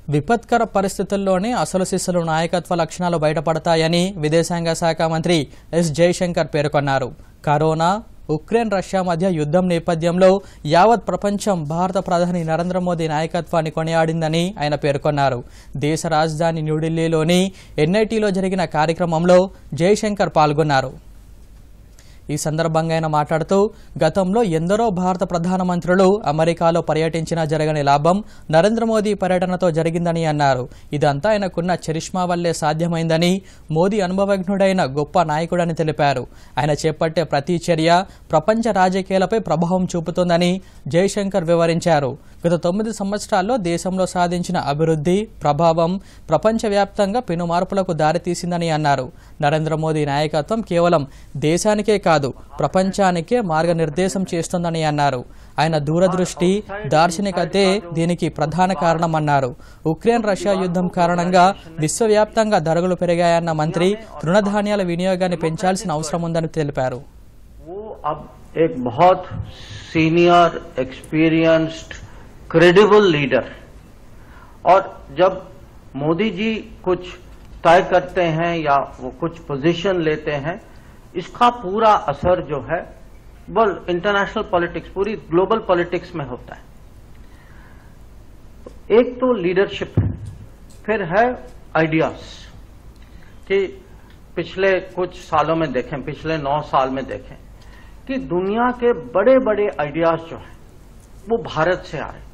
విపత్కర పరిస్థితుల్లోనే అసలు సిసలు నాయకత్వ లక్షణాలు బయటపడతాయని విదేశాంగ శాఖ మంత్రి ఎస్ జయశంకర్ పేర్కొన్నారు కరోనా ఉక్రెయిన్ రష్యా మధ్య యుద్ధం నేపథ్యంలో యావత్ ప్రపంచం భారత ప్రధాని నరేంద్ర మోదీ నాయకత్వాన్ని కొనియాడిందని ఆయన పేర్కొన్నారు దేశ రాజధాని న్యూఢిల్లీలోని ఎన్ఐటీలో జరిగిన కార్యక్రమంలో జయశంకర్ పాల్గొన్నారు ఈ సందర్భంగా ఆయన మాట్లాడుతూ గతంలో ఎందరో భారత ప్రధానమంత్రులు అమెరికాలో పర్యటించినా జరగని లాభం నరేంద్ర మోదీ పర్యటనతో జరిగిందని అన్నారు ఇదంతా ఆయనకున్న చరిష్మా వల్లే సాధ్యమైందని మోదీ అనుభవజ్ఞుడైన గొప్ప నాయకుడని తెలిపారు ఆయన చేపట్టే ప్రతి చర్య ప్రపంచ రాజకీయాలపై ప్రభావం చూపుతుందని జయశంకర్ వివరించారు గత తొమ్మిది సంవత్సరాల్లో దేశంలో సాధించిన అభివృద్ధి ప్రభావం ప్రపంచవ్యాప్తంగా పెను మార్పులకు దారితీసిందని అన్నారు నరేంద్ర మోదీ నాయకత్వం కేవలం దేశానికే కాదు ప్రపంచానికే మార్గనిర్దేశం చేస్తుందని అన్నారు ఆయన దూరదృష్టి దార్శనికతే దీనికి ప్రధాన కారణమన్నారు ఉక్రెయిన్ రష్యా యుద్ధం కారణంగా విశ్వవ్యాప్తంగా ధరలు పెరిగాయన్న మంత్రి తృణధాన్యాల వినియోగాన్ని పెంచాల్సిన అవసరం ఉందని తెలిపారు वो अब एक बहुत सीनियर एक्सपीरियंस्ड क्रेडिबल लीडर और जब मोदी जी कुछ तय करते हैं या वो कुछ पोजीशन लेते हैं इसका पूरा असर जो है वो इंटरनेशनल पॉलिटिक्स पूरी ग्लोबल पॉलिटिक्स में होता है एक तो लीडरशिप है फिर है आइडियाज कि पिछले कुछ सालों में देखें पिछले नौ साल में देखें कि दुनिया के बड़े बड़े आइडियाज जो हैं वो भारत से आ रहे हैं